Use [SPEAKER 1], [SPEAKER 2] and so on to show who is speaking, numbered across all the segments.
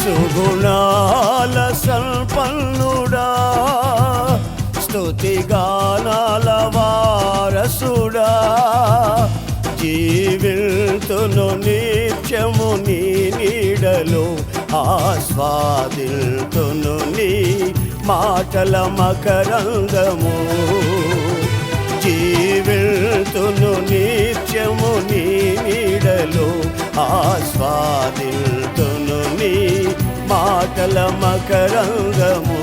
[SPEAKER 1] సుగుణాల సంపన్నుడా స్తుతిగానాల వారసుడా జీవితును నిత్యము నీ నీడలో ఆస్వాదిల్తును నీ మాటల మకరంగము జీవితును నిత్యము నీ నీడలో ఆస్వాదిల్తును నీ మాటల మకరంగము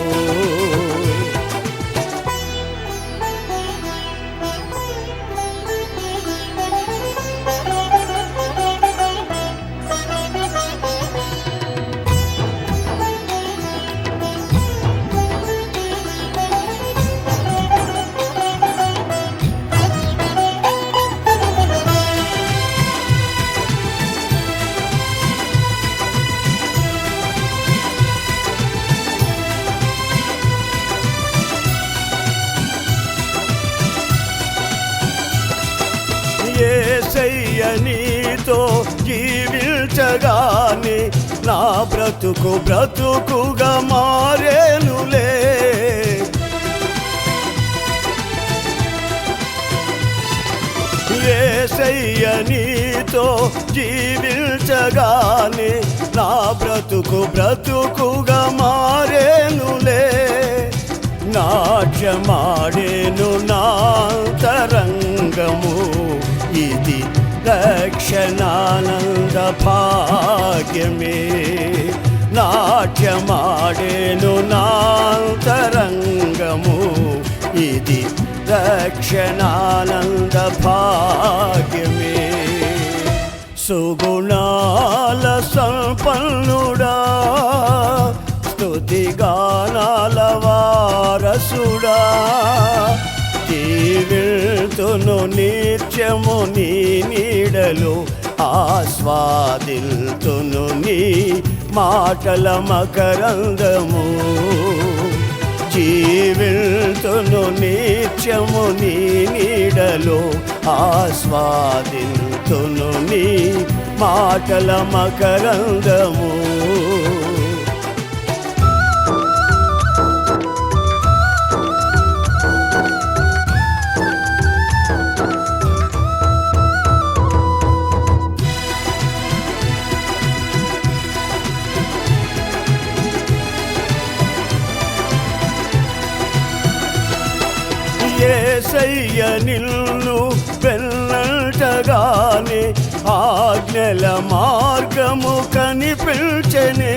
[SPEAKER 1] ఏసయ్య నీతో జీవించగానే నా బ్రతుకు బ్రతుకుగా మారేనులే ఏసయ్య నీతో జీవించగానే నా బ్రతుకు బ్రతుకుగా మారేనులే నాట్యమాడేను నాంతరంగము ఇది దక్షిణానంద భాగ్యమే నాట్యమాడేను నాంతరంగము ఇది దక్షిణానంద భాగ్యమే సుగుణాల సంపన్నుడా స్తుతిగానాల వారసుడా జీవితును నిత్యము నీ నీడలో ఆస్వాదిల్తును నీ మాటల మకరంగము జీవితును నిత్యము నీ నీడలో ఆస్వాదిల్తును నీ మాటల మకరంగము ఏసయ్య నిన్ను పెళ్ళటగానే ఆజ్ఞల మార్గము కనిపించనే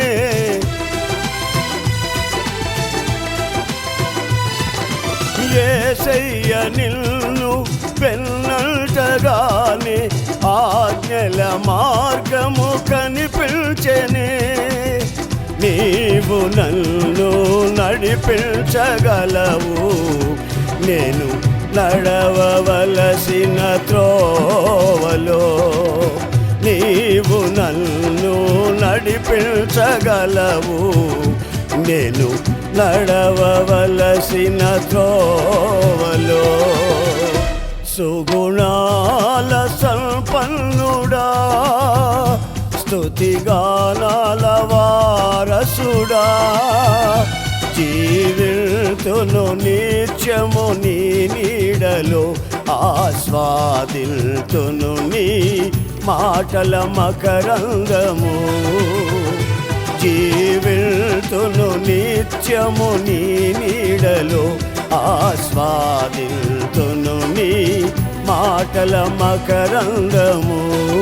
[SPEAKER 1] ఏసయ్య నిన్ను పెళ్ళటగానే ఆజ్ఞల మార్గము కనిపించనే నీవు నన్ను నడిపించగలవు నేను నడవవలసిన త్రోవలో నీవు నన్ను నడిపించగలవు నేను నడవవలసిన త్రోవలో సుగుణాల సంపన్నుడా స్తుతిగానాల వారసుడా జీవితును నిత్యము నీ నీడలో ఆస్వాదిల్తును నీ మాటల మకరంగము జీవితును నిత్యము నీ నీడలో ఆస్వాదిల్తును నీ మాటల మకరంగము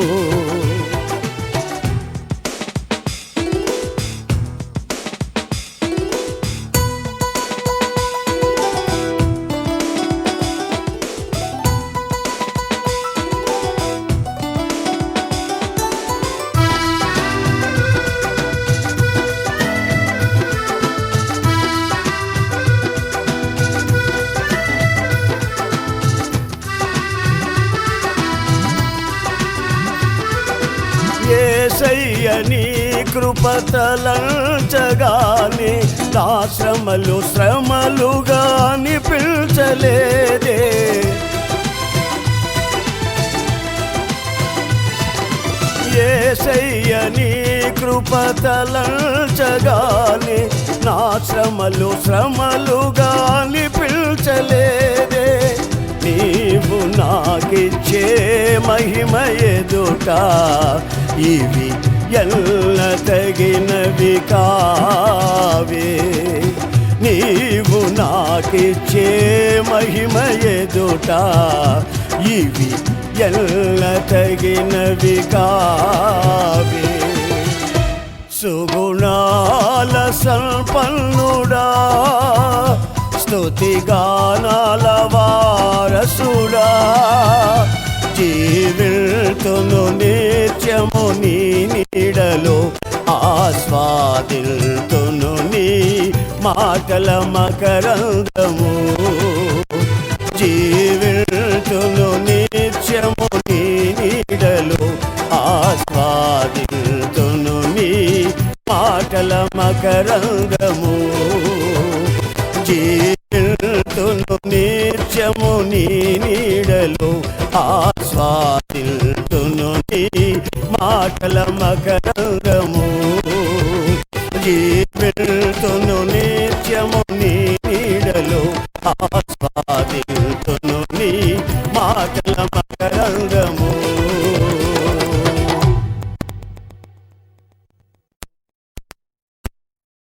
[SPEAKER 1] ఏసయ్య నీ కృపతలంచగానే నా శ్రమలు శ్రమలుగా అనిపించలేదే ఏ ఏసయ్య నీ కృపతలంచగానే నా శ్రమలు శ్రమలుగాని పిల్చలేదే నీవు నాకిచ్చే మహిమ ఎదుట ఇవి ఎల్ల తగినవి కావే నీవు నాకిచ్చే మహిమ ఎదుట ఇవి ఎల్ల తగినవి కావే సుగుణాల సంపన్నుడా స్తుతిగానాల వారసుడా జీవితును నిత్యము నీ నీడలో ఆస్వాదిల్తును నీ మాటల మకరంగము జీవితును నిత్యము నీ నీడలో ఆస్వాదితును నీ మాటల మకరంగము జీవితును నిత్యము నీ నీడలో ఆస్వాదితును నీ మాటల మకరంగము జీవితును నిత్యము నీ నీడలో ఆస్వాదితును